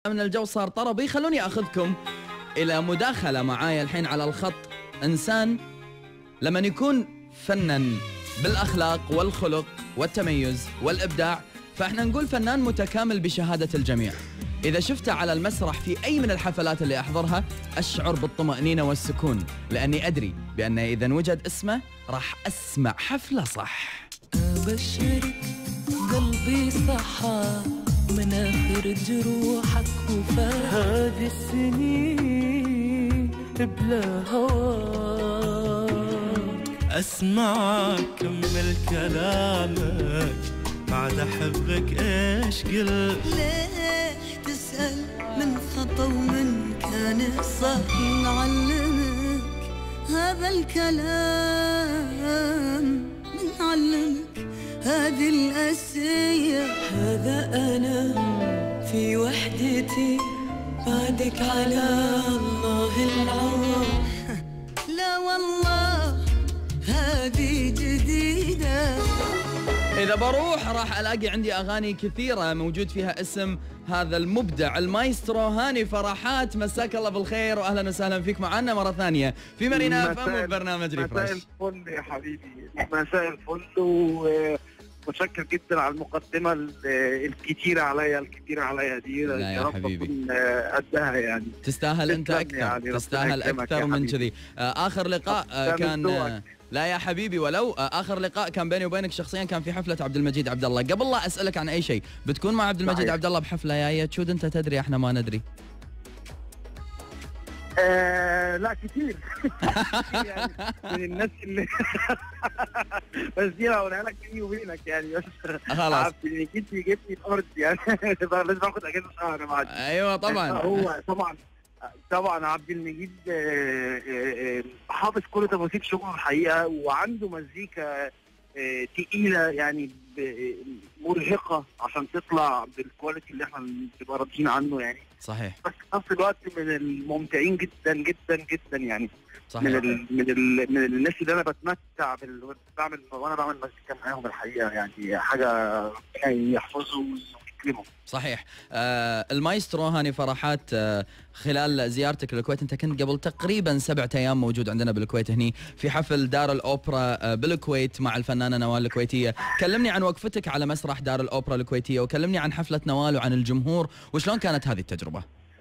من الجو صار طربي خلوني اخذكم الى مداخله معايا الحين على الخط انسان لما يكون فنان بالاخلاق والخلق والتميز والابداع فاحنا نقول فنان متكامل بشهاده الجميع اذا شفته على المسرح في اي من الحفلات اللي احضرها اشعر بالطمانينه والسكون لاني ادري بان اذا وجد اسمه راح اسمع حفله صح أبشرك قلبي صحى من آخر جروحك وفاء هذه السنين بلا هواك اسمعك كمل كلامك بعد احبك ايش قلت ليه تسأل من خطا ومن كان صح نعلمك هذا الكلام نعلمك هذه الأسية هذا أنا في وحدتي بعدك على الله العوض لا والله هذه جديدة إذا بروح راح ألاقي عندي أغاني كثيرة موجود فيها اسم هذا المبدع المايسترو هاني فرحات مساك الله بالخير وأهلا وسهلا فيك معنا مرة ثانية في مارينا مساء- فم برنامج مساء ريفرش الفل يا حبيبي مساء الفل ومتشكر جدا على المقدمه ال- الكتيره عليا الكتيره عليا دي لا يا رب حبيبي. أكون، آه، قدها يعني تستاهل أنت تسلم أكثر يعني، ربنا تستاهل يكرمك أكثر يا من حبيبي. كذي آه، آخر لقاء آه، تسلم كان آه، ذوقك. لا يا حبيبي ولو آه، آخر لقاء كان بيني وبينك شخصيا كان في حفلة عبد المجيد عبد الله قبل لا أسألك عن أي شيء بتكون مع عبد المجيد صحيح. عبد الله بحفلة جاية تشود أنت تدري احنا ما ندري آه لا كتير كتير يعني من الناس اللي بس دي هقولها لك بيني وبينك يعني بس خلاص عبد المجيد بيجيبني الارض يعني لازم اخد اجازه شهر بعد أيوة طبعا هو طبعا طبعا عبد المجيد آه، آه، آه، حافظ كل تفاصيل شغله الحقيقه وعنده مزيكا آه، تقيله يعني ب- آه، مرهقه عشان تطلع بالكواليتي اللي احنا بنبقى راضيين عنه يعني صحيح بس في نفس الوقت من الممتعين جدا جدا جدا يعني من صحيح ال من ال من الناس اللي انا بتمتع بال بعمل وانا بعمل مزيكا معاهم الحقيقه يعني حاجه ربنا يحفظه ويكرمه صحيح آه المايسترو هاني فرحات آه خلال زيارتك للكويت انت كنت قبل تقريبا سبعة ايام موجود عندنا بالكويت هني في حفل دار الاوبرا آه بالكويت مع الفنانه نوال الكويتيه كلمني عن وقفتك على مسرح دار الاوبرا الكويتيه وكلمني عن حفله نوال وعن الجمهور وشلون كانت هذه التجربه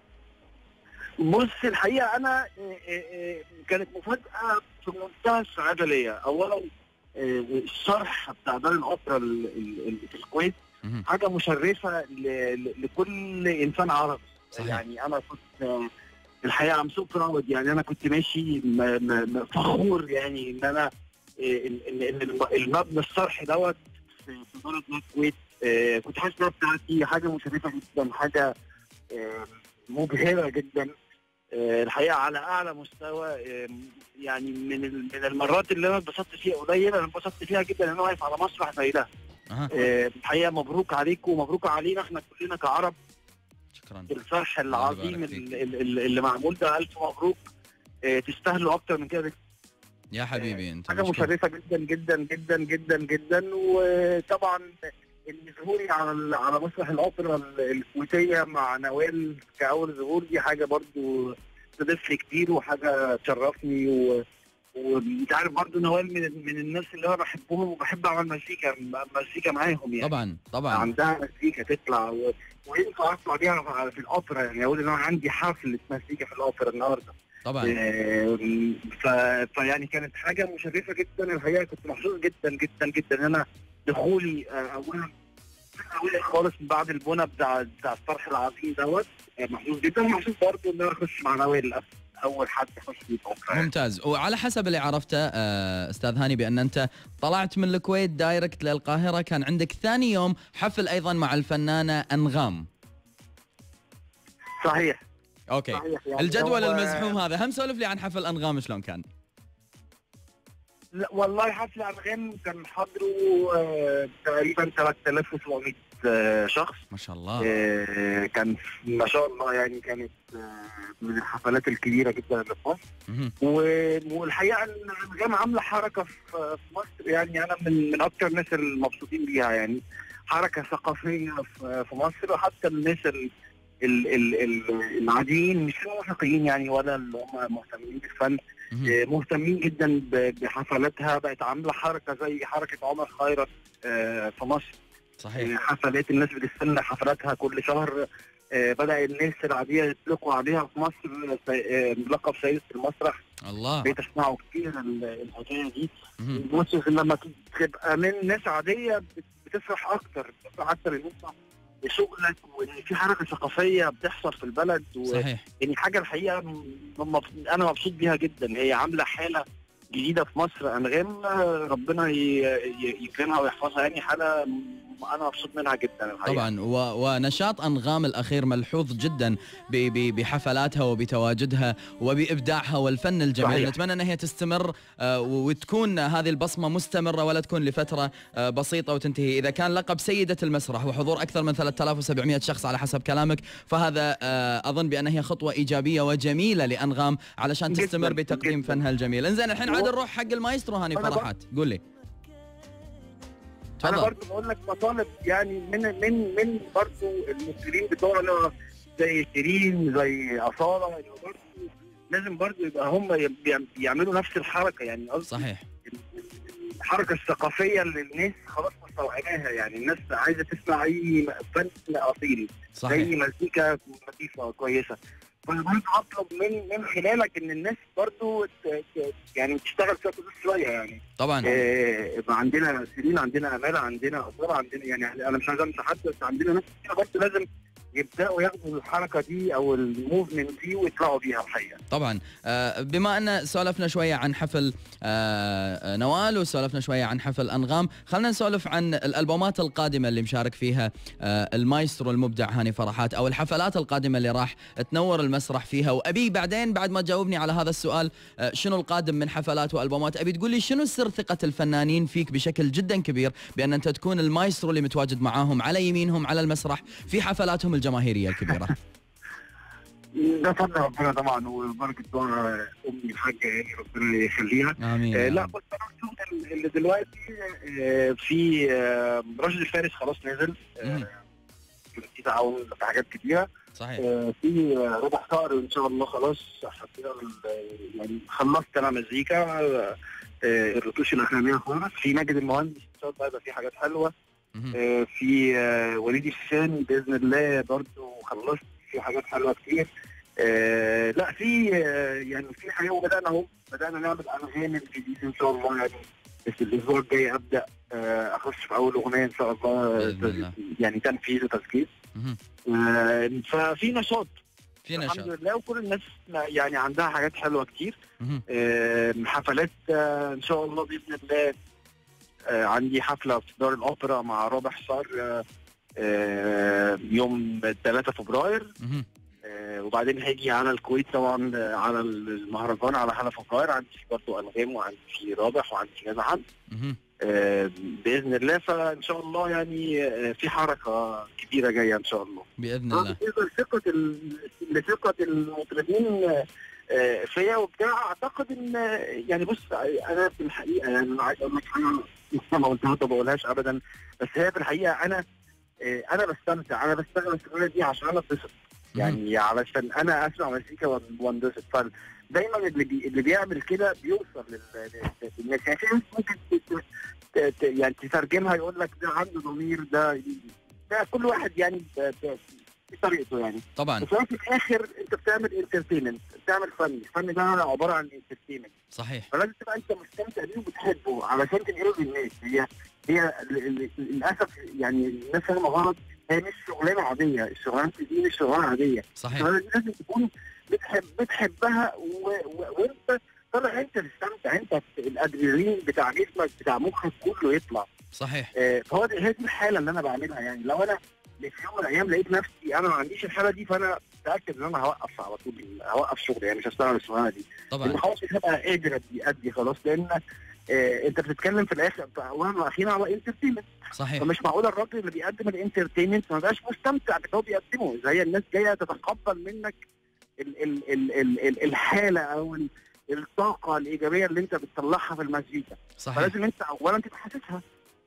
بص الحقيقه انا آه، آه، آه، كانت مفاجاه في منتهى السعاده ليا اولا آه، الشرح بتاع دار الاوبرا ال- ال- ال- في الكويت مهم. حاجه مشرفه ل- ل- لكل انسان عربي صحيح. يعني انا كنت آه، الحقيقه ام سو براود يعني انا كنت ماشي م- م- م- فخور يعني ان انا آه، ان ان إن الم- المبنى الصرح دوت في في بلد الكويت آه، كنت حاسس انها بتاعتي حاجه مشرفه جدا حاجه آه، مبهره جدا آه، الحقيقه على اعلى مستوى آه، يعني من ال- من المرات اللي انا اتبسطت فيها قليل انا اتبسطت فيها جدا ان انا واقف على مسرح زي ده أها. آه، الحقيقه مبروك عليكم ومبروك علينا احنا كلنا كعرب شكرا بالفرح الله العظيم يبارك فيك. ال- ال- ال- اللي معمول ده الف مبروك آه، تستاهلوا اكتر من كده يا حبيبي انت حاجه مشكور. مشرفه جدا جدا جدا جدا جدا وطبعا ان ظهوري على ال- على مسرح الاوبرا ال- الكويتيه مع نوال كاول ظهور دي حاجه برضو تضيف لي كتير وحاجه تشرفني و وانت عارف برضو نوال من من الناس اللي انا بحبهم وبحب اعمل مزيكا مزيكا معاهم يعني طبعا طبعا عندها مزيكا تطلع و... وينفع اطلع بيها في- في الاوبرا يعني اقول ان انا عندي حفله مزيكا في الاوبرا النهارده طبعا آم، ف... فيعني كانت حاجه مشرفه جدا الحقيقه كنت محظوظ جدا جدا جدا ان انا دخولي آه، اولا اولا خالص من بعد البنى بتاع بتاع الطرح العظيم دوت آه، محظوظ جدا ومحظوظ برضه ان انا اخش مع نوال اول حد يخش في الاوبرا ممتاز وعلى حسب اللي عرفته آه، استاذ هاني بان انت طلعت من الكويت دايركت للقاهره كان عندك ثاني يوم حفل ايضا مع الفنانه انغام صحيح اوكي صحيح يعني الجدول هو- المزحوم هذا هم سولف لي عن حفل انغام شلون كان لا والله حفل انغام كان حضره آه، تقريبا 3700 آه، شخص ما شاء الله آه، كان ما شاء الله يعني كانت آه، من الحفلات الكبيره جدا اللي في مصر مهم. و- والحقيقه ان انغام عامله حركه في في مصر يعني انا من من اكثر الناس المبسوطين بيها يعني حركه ثقافيه في في مصر وحتى الناس ال- ال ال ال العاديين مش الموسيقيين يعني ولا اللي هم مهتمين بالفن مهم. آه، مهتمين جدا ب- بحفلاتها بقت عامله حركه زي حركه عمر خيرت آه، في مصر صحيح آه، حفلات الناس بتستنى حفلاتها كل شهر آه، بدا الناس العاديه يطلقوا عليها في مصر آه، لقب سيدة المسرح الله بقيت اسمعه كتير ال- الحكايه دي مهم. الموسيقى لما تبقى من ناس عاديه بت- بتفرح اكتر بتفرح اكتر ان انت شغلك وان في حركه ثقافيه بتحصل في البلد و... صحيح يعني حاجه الحقيقه م- م- انا مبسوط بيها جدا هي عامله حاله جديده في مصر انغام آه، ربنا ي- ي- يكرمها ويحفظها يعني حاله م- انا مبسوط منها جدا الحقيقه طبعا و... ونشاط انغام الاخير ملحوظ جدا ب... ب... بحفلاتها وبتواجدها وبابداعها والفن الجميل صحيح. نتمنى ان هي تستمر آه، وتكون هذه البصمه مستمره ولا تكون لفتره آه، بسيطه وتنتهي اذا كان لقب سيده المسرح وحضور اكثر من 3700 شخص على حسب كلامك فهذا آه، اظن بان هي خطوه ايجابيه وجميله لانغام علشان جداً، تستمر بتقديم جداً. فنها الجميل انزين الحين عاد و- نروح حق المايسترو هاني أنا فرحات قول لي انا تفضل برضو بقول لك مطالب يعني من من من برضو الممثلين بتوعنا زي شيرين زي اصاله يعني برضو لازم برضو يبقى هم يب- يعملوا نفس الحركه يعني قصدي صحيح الحركه الثقافيه اللي الناس خلاص مستوعباها يعني الناس عايزه تسمع اي فن اصيل صحيح زي مزيكا لطيفه كويسه فانا برضه اطلب من من خلالك ان الناس برضه ت- ت- يعني تشتغل فيها كل شويه يعني طبعا آه، يبقى عندنا سيرين عندنا امال عندنا اصاله عندنا يعني انا مش عايز انسى حد بس عندنا ناس كتير برضه لازم يبداوا ياخدوا الحركه دي او الموفمنت دي ويطلعوا بيها الحقيقه طبعا آه، بما ان سولفنا شويه عن حفل آه، نوال وسولفنا شويه عن حفل انغام خلينا نسولف عن الالبومات القادمه اللي مشارك فيها آه، المايسترو المبدع هاني فرحات او الحفلات القادمه اللي راح تنور المسرح فيها وابي بعدين بعد ما تجاوبني على هذا السؤال آه، شنو القادم من حفلات والبومات ابي تقول لي شنو سر ثقه الفنانين فيك بشكل جدا كبير بان انت تكون المايسترو اللي متواجد معاهم على يمينهم على المسرح في حفلاتهم الجماهيريه الكبيره ده فضل ربنا طبعا وبركه دعاء امي الحاجه يعني ربنا يخليها امين آه يا لا رب. بس انا مبسوط اللي دلوقتي آه في آه راشد الفارس خلاص نزل مهم. آه في تعاون في حاجات كتيره صحيح آه في آه، ربح صقر ان شاء الله خلاص حطينا ال- يعني خلصت انا مزيكا آه آه، الرتوش الاخرانيه خالص في ماجد المهندس ان شاء الله يبقى في حاجات حلوه مهم. آه في آه وليد الشام باذن الله برضو خلصت في حاجات حلوه كتير آه لا في آه يعني في حاجه وبدانا اهو بدانا نعمل انغام جديد ان شاء الله يعني بس الاسبوع الجاي ابدا آه اخش في اول اغنيه ان شاء الله بإذن الله. يعني تنفيذ وتسجيل مهم. آه ففي نشاط في الحمد نشاط لله وكل الناس يعني عندها حاجات حلوه كتير مهم. آه، حفلات آه، ان شاء الله باذن الله آه، عندي حفله في دار الاوبرا مع رابح صار آه، آه، يوم 3 فبراير مهم. آه، وبعدين هاجي على الكويت طبعا آه، على المهرجان على حلقه فبراير عندي برضه انغام وعندي في رابح وعندي كذا حد مهم. آه، باذن الله فان شاء الله يعني آه، في حركه كبيره جايه ان شاء الله باذن الله بالنسبه لثقه ال- لثقه المطربين آه، فيا وبتاع اعتقد ان آه، يعني بص انا في الحقيقه يعني انا عايز اقول لك حاجه لسه ما قلتها ما بقولهاش ابدا بس هي في الحقيقه انا آه، انا بستمتع انا بشتغل الشغلانه دي عشان انا اتبسط يعني علشان انا اسمع مزيكا وأن- وانبسط فدايما اللي بي اللي بيعمل كده بيوصل لل- لل- للناس يعني في ناس ممكن ت- ت- ت- يعني تترجمها يقول لك ده عنده ضمير ده ده كل واحد يعني ب- ب- بطريقته يعني طبعا بس هو في الاخر انت بتعمل انترتينمنت بتعمل فن الفن ده عباره عن انترتينمنت صحيح فلازم تبقى انت مستمتع بيه وبتحبه علشان تنقله للناس هي هي ل- ل- للاسف يعني الناس فاهمه غلط هي مش شغلانه عاديه الشغلانه دي مش شغلانه عاديه صحيح الشغلانه دي لازم تكون بتحب بتحبها و... و... وانت طالع انت تستمتع انت الادرينالين بتاع جسمك بتاع مخك كله يطلع صحيح آه، فهو دي هي دي الحاله اللي انا بعملها يعني لو انا في يوم من الايام لقيت نفسي انا ما عنديش الحاله دي فانا متاكد ان انا هوقف على طول هوقف شغل يعني مش هشتغل الشغلانه دي لان طبعا خلاص مش هبقى قادر ادي ادي خلاص لان آه انت بتتكلم في الاخر اولا واخيرا على انترتينمنت صحيح فمش معقول الراجل اللي بيقدم الانترتينمنت ما بقاش مستمتع باللي هو بيقدمه زي الناس جايه تتقبل منك ال ال ال ال ال الحاله او ال- الطاقه الايجابيه اللي انت بتطلعها في المزيكا صحيح فلازم انت اولا تبقى حاسسها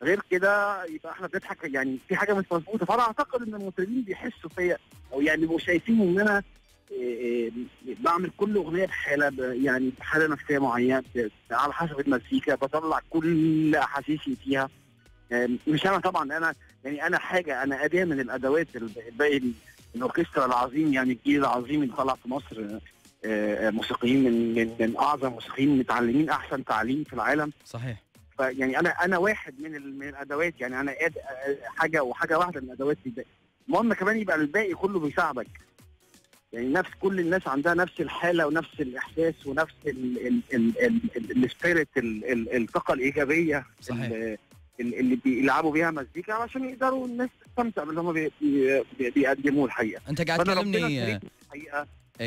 غير كده يبقى احنا بنضحك يعني في حاجه مش مظبوطه فانا اعتقد ان المطربين بيحسوا فيا او يعني بيبقوا شايفين ان انا إيه، إيه، بعمل كل اغنيه بحاله ب- يعني بحاله نفسيه معينه ب- على حسب المزيكا بطلع كل احاسيسي فيها آه، مش انا طبعا انا يعني انا حاجه انا اداه من الادوات الب- باقي ال- الاوركسترا العظيم يعني الجيل العظيم اللي طلع في مصر آه، آه، موسيقيين من من من اعظم موسيقيين متعلمين احسن تعليم في العالم صحيح فيعني انا انا واحد من ال- من الادوات يعني انا قاد حاجه وحاجه واحده من الادوات دي المهم كمان يبقى الباقي كله بيساعدك يعني نفس كل الناس عندها نفس الحاله ونفس الاحساس ونفس ال- ال- ال- ال- ال- السبيريت ال- ال- الطاقه الايجابيه صحيح. ال- ال- اللي بيلعبوا بيها مزيكا علشان يقدروا الناس تستمتع باللي هم بي- بي- بيقدموه الحقيقه انت قاعد فأنا ربنا تكلمني كريم الحقيقه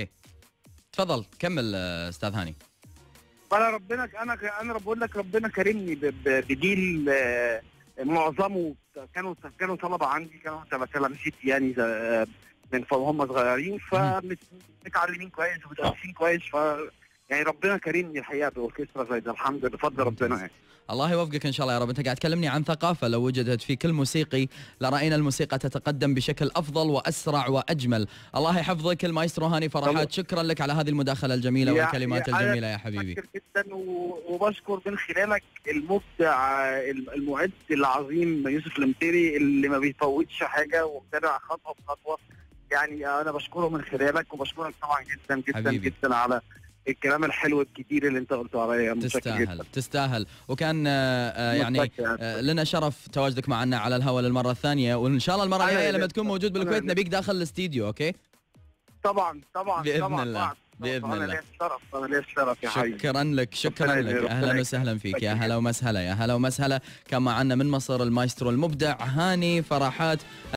تفضل كمل آه، استاذ هاني فانا ربنا انا انا بقول لك ربنا كرمني ب- ب- بجيل آه، معظمه كانوا كانوا طلبه عندي كانوا تلامذتي يعني ز- من فهم صغيرين فمتعلمين كويس ومتأسسين كويس ف يعني ربنا كرمني الحقيقه باوركسترا زي ده الحمد لله بفضل ربنا يعني الله يوفقك ان شاء الله يا رب انت قاعد تكلمني عن ثقافه لو وجدت في كل موسيقي لراينا الموسيقى تتقدم بشكل افضل واسرع واجمل الله يحفظك المايسترو هاني فرحات شكرا لك على هذه المداخله الجميله يا- والكلمات يا- الجميله يا حبيبي بشكر جدا و- وبشكر من خلالك المبدع الم- المعد العظيم يوسف المتيري اللي ما بيفوتش حاجه ومتابع خطوه بخطوه يعني انا بشكره من خلالك وبشكرك طبعا جدا جدا حبيبي. جدا على الكلام الحلو الكتير اللي انت قلته عليا متشكر تستاهل جدا تستاهل وكان آه، آه، يعني متشكر. آه، لنا شرف تواجدك معنا على الهواء للمره الثانيه وان شاء الله المره أنا الجايه اللي- لما تكون موجود بالكويت أنا- نبيك داخل الاستديو اوكي طبعا طبعا بإذن طبعا الله. طبعاً. بإذن انا الله. ليا الشرف انا ليا الشرف يا حبيبي شكرا لك شكرا ربنا لك يجزيك، اهلا ربنا وسهلا فيك يا يجزيك. هلا ومسهلا يا هلا ومسهلا كان معنا من مصر المايسترو المبدع هاني فرحات